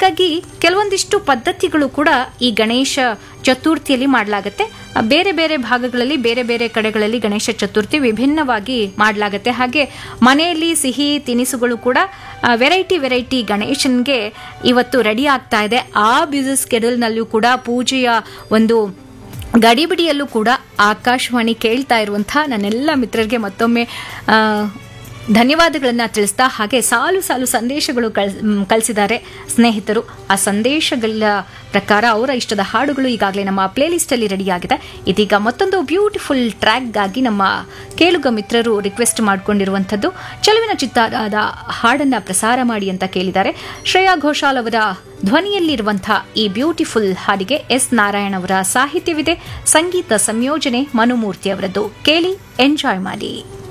ಹಾಗಾಗಿ ಕೆಲವೊಂದಿಷ್ಟು ಪದ್ಧತಿಗಳು ಕೂಡ ಈ ಗಣೇಶ ಚತುರ್ಥಿಯಲ್ಲಿ ಮಾಡಲಾಗುತ್ತೆ ಆ, ಬೇರೆ ಬೇರೆ ಭಾಗಗಳಲ್ಲಿ ಬೇರೆ ಬೇರೆ ಕಡೆಗಳಲ್ಲಿ ಗಣೇಶ ಚತುರ್ಥಿ ವಿಭಿನ್ನವಾಗಿ ಮಾಡಲಾಗುತ್ತೆ ಹಾಗೆ ಮನೆಯಲ್ಲಿ ಸಿಹಿ ತಿನಿಸುಗಳು ಕೂಡ ವೆರೈಟಿ ವೆರೈಟಿ ಗಣೇಶನ್ಗೆ ಇವತ್ತು ರೆಡಿ ಆಗ್ತಾ ಇದೆ ಆ ಬ್ಯುಸಿ ಸ್ಕೆಡ್ಯೂಲ್ನಲ್ಲೂ ಕೂಡ ಪೂಜೆಯ ಒಂದು ಗಡಿಬಿಡಿಯಲ್ಲೂ ಕೂಡ ಆಕಾಶವಾಣಿ ಕೇಳ್ತಾ ಇರುವಂತಹ ನನ್ನೆಲ್ಲ ಮಿತ್ರರಿಗೆ ಮತ್ತೊಮ್ಮೆ ಆ, ಧನ್ಯವಾದಗಳನ್ನ ತಿಳಿಸ್ತಾ ಹಾಗೆ ಸಾಲು ಸಾಲು ಸಂದೇಶಗಳು ಕಳ್ ಕಳಿಸಿದ್ದಾರೆ ಸ್ನೇಹಿತರು ಆ ಸಂದೇಶಗಳ ಪ್ರಕಾರ ಅವರ ಇಷ್ಟದ ಹಾಡುಗಳು ಈಗಾಗಲೇ ನಮ್ಮ ಪ್ಲೇಲಿಸ್ಟ್ ಅಲ್ಲಿ ರೆಡಿಯಾಗಿದೆ ಇದೀಗ ಮತ್ತೊಂದು ಬ್ಯೂಟಿಫುಲ್ ಟ್ರ್ಯಾಕ್ಗಾಗಿ ನಮ್ಮ ಕೇಳುಗ ಮಿತ್ರರು ರಿಕ್ವೆಸ್ಟ್ ಮಾಡಿಕೊಂಡಿರುವಂಥದ್ದು ಚಲುವಿನ ಚಿತ್ತಾರದ ಹಾಡನ್ನ ಪ್ರಸಾರ ಮಾಡಿ ಅಂತ ಕೇಳಿದ್ದಾರೆ ಶ್ರೇಯಾ ಘೋಷಾಲ್ ಅವರ ಧ್ವನಿಯಲ್ಲಿರುವಂತಹ ಈ ಬ್ಯೂಟಿಫುಲ್ ಹಾಡಿಗೆ ಎಸ್ ನಾರಾಯಣ್ ಅವರ ಸಾಹಿತ್ಯವಿದೆ ಸಂಗೀತ ಸಂಯೋಜನೆ ಮನುಮೂರ್ತಿ ಅವರದ್ದು ಕೇಳಿ ಎಂಜಾಯ್ ಮಾಡಿ